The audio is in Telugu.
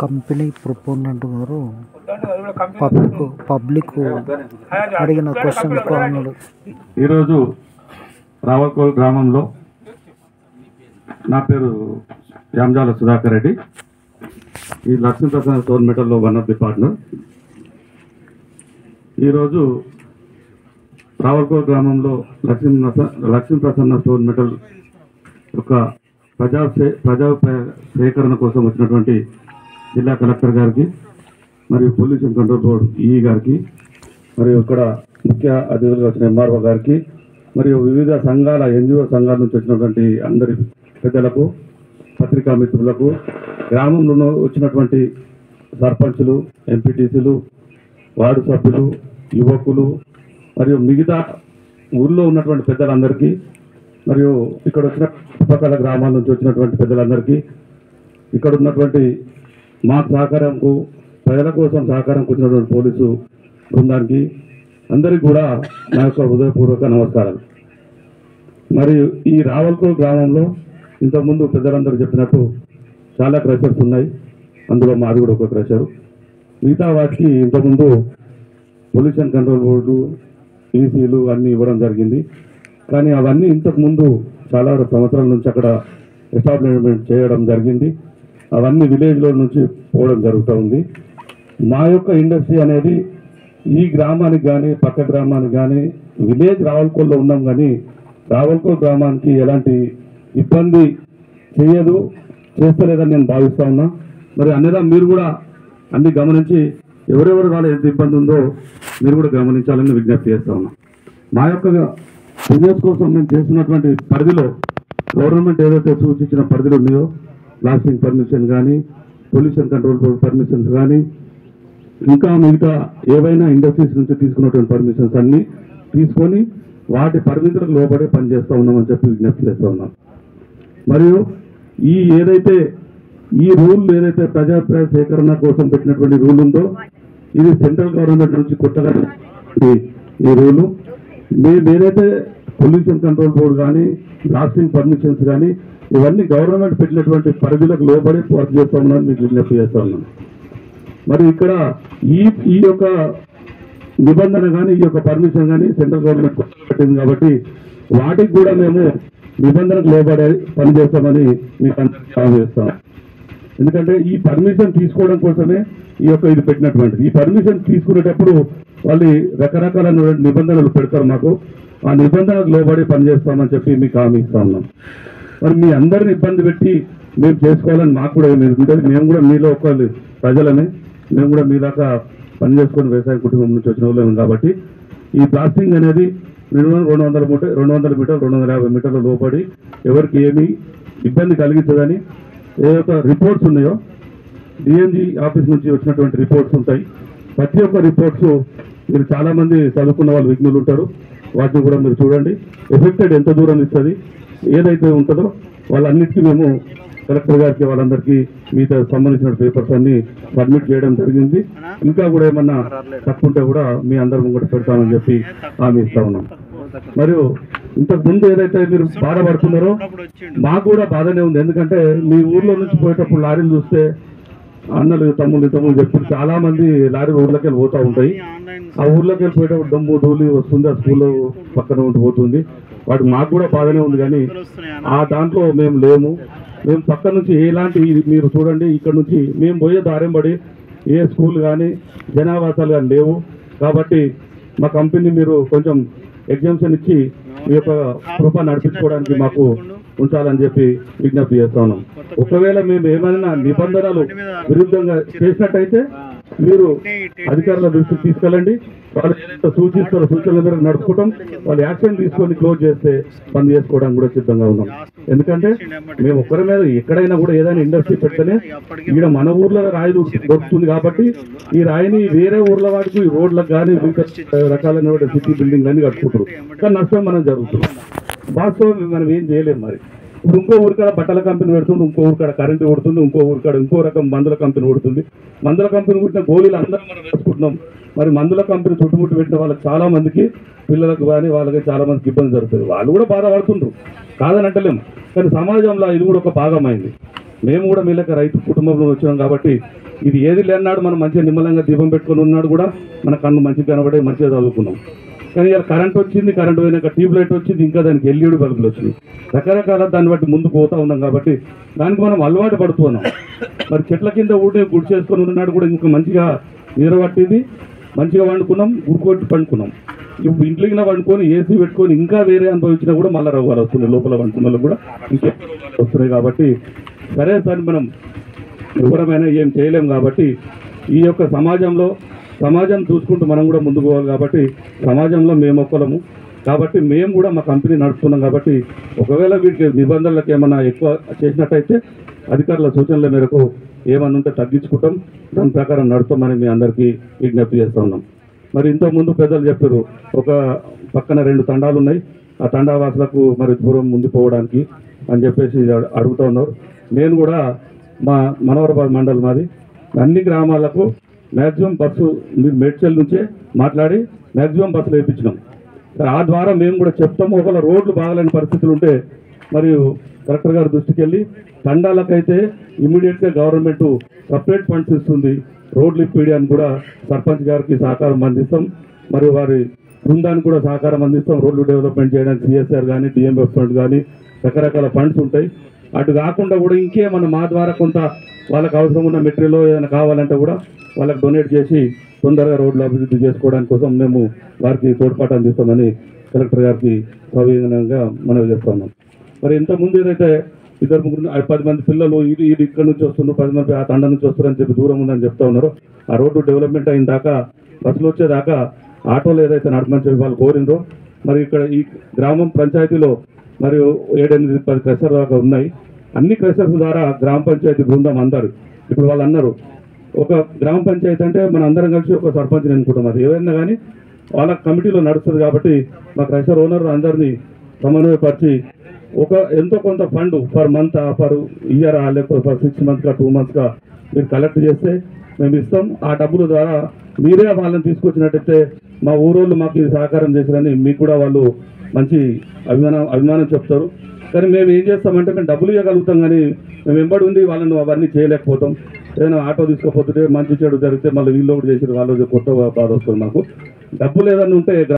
కంపెనీ ప్రొపోనెంట్ గారు పబ్లిక్ పబ్లిక్ అడిగిన క్వశ్చన్కు అన్నాడు ఈరోజు రావల్కోల్ గ్రామంలో నా పేరు యామజాల సుధాకర్ రెడ్డి ఈ లక్ష్మీప్రసన్న స్టోన్ మెటల్లో వన్ ఆఫ్ ది పార్ట్నర్ ఈరోజు రావల్కోల్ గ్రామంలో లక్ష్మీ లక్ష్మీప్రసన్న స్టోన్ మెటల్ యొక్క ప్రజా సే- ప్రజా పే- సేకరణ కోసం వచ్చినటువంటి జిల్లా కలెక్టర్ గారికి మరియు పొల్యూషన్ కంట్రోల్ బోర్డు ఈఈ గారికి మరియు ఇక్కడ ముఖ్య అతిథులుగా వచ్చిన ఎంఆర్ఓ గారికి మరియు వివిధ సంఘాల ఎన్జిఓ సంఘాల నుంచి వచ్చినటువంటి అందరి పెద్దలకు పత్రికా మిత్రులకు గ్రామంలో వచ్చినటువంటి సర్పంచులు ఎంపీటీసీలు వార్డు సభ్యులు యువకులు మరియు మిగతా ఊళ్ళో ఉన్నటువంటి పెద్దలందరికీ మరియు ఇక్కడ వచ్చిన చుట్టుపక్కల గ్రామాల నుంచి వచ్చినటువంటి పెద్దలందరికీ ఇక్కడ ఉన్నటువంటి మా సహకారంకు ప్రజల కోసం సహకారం కూర్చున్నటువంటి పోలీసు బృందానికి అందరికీ కూడా నా యొక్క హృదయపూర్వక నమస్కారాలు మరియు ఈ రావల్కోల్ గ్రామంలో ఇంతకుముందు పెద్దలందరూ చెప్పినట్టు చాలా క్రషర్స్ ఉన్నాయి అందులో మాది కూడా ఒక క్రషరు మిగతా వాటికి ఇంతకుముందు పొల్యూషన్ కంట్రోల్ బోర్డు ఈసీలు అన్నీ ఇవ్వడం జరిగింది కానీ అవన్నీ ఇంతకుముందు చాలా సంవత్సరాల నుంచి అక్కడ ఎస్టాబ్లిష్మెంట్ చేయడం జరిగింది అవన్నీ విలేజ్లో నుంచి పోవడం జరుగుతూ ఉంది మా యొక్క ఇండస్ట్రీ అనేది ఈ గ్రామానికి కానీ పక్క గ్రామానికి కానీ విలేజ్ రావల్కోల్లో ఉన్నాం కానీ రావల్కోల్ గ్రామానికి ఎలాంటి ఇబ్బంది చేయదు చేస్తలేదని నేను భావిస్తా ఉన్నా మరి అన్నదా మీరు కూడా అన్ని గమనించి ఎవరెవరి వాళ్ళ ఎంత ఇబ్బంది ఉందో మీరు కూడా గమనించాలని విజ్ఞప్తి చేస్తా ఉన్నా మా యొక్క బిజినెస్ కోసం మేము చేస్తున్నటువంటి పరిధిలో గవర్నమెంట్ ఏదైతే సూచించిన పరిధిలో ఉన్నాయో బ్లాస్టింగ్ పర్మిషన్ కానీ పొల్యూషన్ కంట్రోల్ బోర్డ్ పర్మిషన్స్ కానీ ఇంకా మిగతా ఏవైనా ఇండస్ట్రీస్ నుంచి తీసుకున్నటువంటి పర్మిషన్స్ అన్ని తీసుకొని వాటి పరిమితులకు లోబడే పనిచేస్తూ ఉన్నామని చెప్పి విజ్ఞప్తి చేస్తూ ఉన్నాం మరియు ఈ ఏదైతే ఈ రూల్ ఏదైతే ప్రజాభిప్రాయ సేకరణ కోసం పెట్టినటువంటి రూల్ ఉందో ఇది సెంట్రల్ గవర్నమెంట్ నుంచి కొత్తగా ఈ- ఈ రూలు మేము ఏదైతే పొల్యూషన్ కంట్రోల్ బోర్డు కానీ బ్లాస్టింగ్ పర్మిషన్స్ కానీ ఇవన్నీ గవర్నమెంట్ పెట్టినటువంటి పరిధులకు లోబడి వర్క్ చేస్తా ఉన్నాను మీకు విజ్ఞప్తి చేస్తా ఉన్నాను మరి ఇక్కడ ఈ ఈ యొక్క నిబంధన కానీ ఈ యొక్క పర్మిషన్ కానీ సెంట్రల్ గవర్నమెంట్ కొత్తగా పెట్టింది కాబట్టి వాటికి కూడా మేము నిబంధనకు లోబడే పని చేస్తామని మీకు అందరికీ హామీ ఇస్తాం ఎందుకంటే ఈ పర్మిషన్ తీసుకోవడం కోసమే ఈ యొక్క ఇది పెట్టినటువంటిది ఈ పర్మిషన్ తీసుకునేటప్పుడు వాళ్ళు రకరకాల నిబంధనలు పెడతారు మాకు ఆ నిబంధనలకు లోబడి పనిచేస్తామని చెప్పి మీకు హామీ ఇస్తా ఉన్నాం మరి మీ అందరిని ఇబ్బంది పెట్టి మేము చేసుకోవాలని మాకు కూడా ఏమీ ఉంటుంది మేము కూడా మీలో ఒక ప్రజలమే మేము కూడా మీ దాకా పని చేసుకొని వ్యవసాయ కుటుంబం నుంచి వచ్చిన వాళ్ళం కాబట్టి ఈ బ్లాస్టింగ్ అనేది మినిమం రెండు వందల మూట రెండు వందల మీటర్లు రెండు వందల యాభై మీటర్ల లోపడి ఎవరికి ఏమీ ఇబ్బంది కలిగించదని ఏ యొక్క రిపోర్ట్స్ ఉన్నాయో డిఎన్జి ఆఫీస్ నుంచి వచ్చినటువంటి రిపోర్ట్స్ ఉంటాయి ప్రతి ఒక్క రిపోర్ట్స్ మీరు చాలా మంది చదువుకున్న వాళ్ళు విఘ్నులు ఉంటారు వాటిని కూడా మీరు చూడండి ఎఫెక్టెడ్ ఎంత దూరం ఇస్తుంది ఏదైతే ఉంటుందో వాళ్ళన్నిటికీ మేము కలెక్టర్ గారికి వాళ్ళందరికీ మీతో సంబంధించిన పేపర్స్ అన్ని సబ్మిట్ చేయడం జరిగింది ఇంకా కూడా ఏమన్నా తక్కువ ఉంటే కూడా మీ అందరం కూడా పెడతామని చెప్పి హామీ ఇస్తా ఉన్నాం మరియు ఇంతకు ముందు ఏదైతే మీరు బాధపడుతున్నారో మాకు కూడా బాధనే ఉంది ఎందుకంటే మీ ఊర్లో నుంచి పోయేటప్పుడు లారీలు చూస్తే అన్నలు తమ్ముళ్ళు తమ్ముళ్ళు చెప్పి చాలా మంది లారీ ఊర్లోకి వెళ్ళి పోతూ ఉంటాయి ఆ ఊర్లోకి వెళ్ళి పోయేటప్పుడు దమ్ము ధూళి వస్తుంది ఆ స్కూల్లో పక్కన ఉండి పోతుంది వాటి మాకు కూడా బాధనే ఉంది కానీ ఆ దాంట్లో మేము లేము మేము పక్క నుంచి ఎలాంటి ఇది మీరు చూడండి ఇక్కడ నుంచి మేము పోయే దారిం పడి ఏ స్కూల్ కానీ జనావాసాలు కానీ లేవు కాబట్టి మా కంపెనీ మీరు కొంచెం ఎగ్జామ్షన్ ఇచ్చి మీ యొక్క కృప నడిపించుకోవడానికి మాకు ఉంచాలని చెప్పి విజ్ఞప్తి చేస్తా ఉన్నాం ఒకవేళ మేము ఏమైనా నిబంధనలు విరుద్ధంగా చేసినట్టయితే మీరు అధికారుల దృష్టికి తీసుకెళ్ళండి వాళ్ళు ఏదైతే సూచిస్తారో సూచనల మేరకు నడుచుకుంటాం వాళ్ళు యాక్షన్ తీసుకొని క్లోజ్ చేస్తే పని చేసుకోవడానికి కూడా సిద్ధంగా ఉన్నాం ఎందుకంటే మేము ఒక్కరి మీద ఎక్కడైనా కూడా ఏదైనా ఇండస్ట్రీ పెడితేనే ఈడ మన ఊర్లో రాయి దొరుకుతుంది కాబట్టి ఈ రాయిని వేరే ఊర్ల వాడికి ఈ రోడ్లకు కానీ మిగతా రకాలైన సిటీ బిల్డింగ్ అన్ని కట్టుకుంటారు కానీ నష్టం మనం జరుగుతుంది వాస్తవం మనం ఏం చేయలేము మరి ఇప్పుడు ఇంకో ఊరికాడ బట్టల కంపెనీ పెడుతుంది ఇంకో ఊరికాడ కరెంటు కొడుతుంది ఇంకో ఊరికాడ ఇంకో రకం మందుల కంపెనీ కొడుతుంది మందుల కంపెనీ కుట్టిన గోళీలు అందరం మనం వేసుకుంటున్నాం మరి మందుల కంపెనీ చుట్టుముట్టు పెట్టిన వాళ్ళకి చాలా మందికి పిల్లలకు కానీ వాళ్ళకి చాలా మందికి ఇబ్బంది జరుగుతుంది వాళ్ళు కూడా బాధపడుతుండ్రు కాదని అంటలేం కానీ సమాజంలో ఇది కూడా ఒక భాగమైంది మేము కూడా మీ లెక్క రైతు కుటుంబంలో వచ్చినాం కాబట్టి ఇది ఏది లేనాడు మనం మంచిగా నిమ్మలంగా దీపం పెట్టుకొని ఉన్నాడు కూడా మన కన్ను మంచిగా కనబడే మంచిగా చదువుకున్నాం కానీ ఇలా కరెంట్ వచ్చింది కరెంట్ పోయినాక ట్యూబ్ లైట్ వచ్చింది ఇంకా దానికి ఎల్ఈడి బల్బులు వచ్చినాయి రకరకాల దాన్ని బట్టి ముందు పోతా ఉన్నాం కాబట్టి దానికి మనం అలవాటు పడుతున్నాం మరి చెట్ల కింద ఊటే గుడి చేసుకొని ఉన్నాడు కూడా ఇంకా మంచిగా నీర పట్టింది మంచిగా వండుకున్నాం గురుకొట్టి పండుకున్నాం ఇప్పుడు ఇంట్లోకి వండుకొని ఏసీ పెట్టుకొని ఇంకా వేరే అనుభవించినా కూడా మళ్ళీ రోగాలు వస్తున్నాయి లోపల వండుకున్న వాళ్ళకి కూడా ఇంకే వస్తున్నాయి కాబట్టి సరే సార్ మనం ఎవరమైనా ఏం చేయలేం కాబట్టి ఈ యొక్క సమాజంలో సమాజం చూసుకుంటూ మనం కూడా ముందుకు పోవాలి కాబట్టి సమాజంలో మేము ఒక్కలము కాబట్టి మేము కూడా మా కంపెనీ నడుపుతున్నాం కాబట్టి ఒకవేళ వీటికి నిబంధనలకు ఏమైనా ఎక్కువ చేసినట్టయితే అధికారుల సూచనల మేరకు ఏమన్నా ఉంటే తగ్గించుకుంటాం దాని ప్రకారం నడుస్తామని మీ అందరికీ విజ్ఞప్తి చేస్తా ఉన్నాం మరి ఇంతకు ముందు పెద్దలు చెప్పారు ఒక పక్కన రెండు తండాలు ఉన్నాయి ఆ తండా వాసులకు మరి దూరం ముందు పోవడానికి అని చెప్పేసి అడు- అడుగుతా ఉన్నారు నేను కూడా మా మనోహరాబాద్ మండల్ మాది అన్ని గ్రామాలకు మ్యాక్సిమం బస్సు మీరు మేడ్చల్ నుంచే మాట్లాడి మ్యాక్సిమం బస్సులు వేయించినాం సరే ఆ ద్వారా మేము కూడా చెప్తాము ఒకవేళ రోడ్లు బాగలేని పరిస్థితులు ఉంటే మరియు కలెక్టర్ గారి దృష్టికి వెళ్ళి తండాలకైతే ఇమీడియట్గా గవర్నమెంట్ సపరేట్ ఫండ్స్ ఇస్తుంది రోడ్లు ఇప్పించడానికి కూడా సర్పంచ్ గారికి సహకారం అందిస్తాం మరియు వారి బృందానికి కూడా సహకారం అందిస్తాం రోడ్లు డెవలప్మెంట్ చేయడానికి సిఎస్ఆర్ కానీ డిఎంఎఫ్ ఫండ్ కానీ రకరకాల ఫండ్స్ ఉంటాయి అటు కాకుండా కూడా ఇంకేమన్నా మా ద్వారా కొంత వాళ్ళకి అవసరం ఉన్న మెటీరియల్ ఏదైనా కావాలంటే కూడా వాళ్ళకి డొనేట్ చేసి తొందరగా రోడ్లు అభివృద్ధి చేసుకోవడానికి కోసం మేము వారికి తోడ్పాటు అందిస్తామని కలెక్టర్ గారికి సవినంగా మనవి చేస్తున్నాం మరి ఇంత ముందు ఏదైతే ఇద్దరు ముగ్గురు ఆ పది మంది పిల్లలు ఇది ఇది ఇక్కడ నుంచి వస్తున్నారు పది మంది ఆ తండ నుంచి వస్తున్నారని చెప్పి దూరం ఉందని చెప్తా ఉన్నారు ఆ రోడ్డు డెవలప్మెంట్ అయిన దాకా బస్సులు వచ్చేదాకా ఆటోలు ఏదైతే నడపమని చెప్పి వాళ్ళు కోరిండ్రో మరి ఇక్కడ ఈ గ్రామం పంచాయతీలో మరియు ఏడెనిమిది పది క్రెషర్ దాకా ఉన్నాయి అన్ని క్రెషర్స్ ద్వారా గ్రామ పంచాయతీ బృందం అందరు ఇప్పుడు వాళ్ళు అన్నారు ఒక గ్రామ పంచాయతీ అంటే మన అందరం కలిసి ఒక సర్పంచ్ అనుకుంటాం అది ఏదైనా కానీ వాళ్ళ కమిటీలో నడుస్తుంది కాబట్టి మా క్రైస్తవ ఓనర్ అందరినీ సమన్వయపరిచి ఒక ఎంతో కొంత fund per month per year లేకపోతే పర్ సిక్స్ మంత్స్గా టూ మంత్స్గా మీరు కలెక్ట్ చేస్తే మేము ఇస్తాం ఆ డబ్బుల ద్వారా మీరే వాళ్ళని తీసుకొచ్చినట్టయితే మా ఊరోళ్ళు మాకు ఇది సహకారం చేశారని మీకు కూడా వాళ్ళు మంచి అభిమానం అభిమానం చెప్తారు కానీ మేము ఏం చేస్తామంటే మేము డబ్బులు ఇవ్వగలుగుతాం కానీ మేము వెంబడి ఉండి వాళ్ళని అవన్నీ చేయలేకపోతాం ఏదైనా ఆటో తీసుకుపోతుంటే మంచి చెడు జరిగితే మళ్ళీ వీళ్ళు ఒకటి చేసి వాళ్ళు కొత్త బాధ వస్తుంది మాకు డబ్బులు ఏదైనా ఉంటే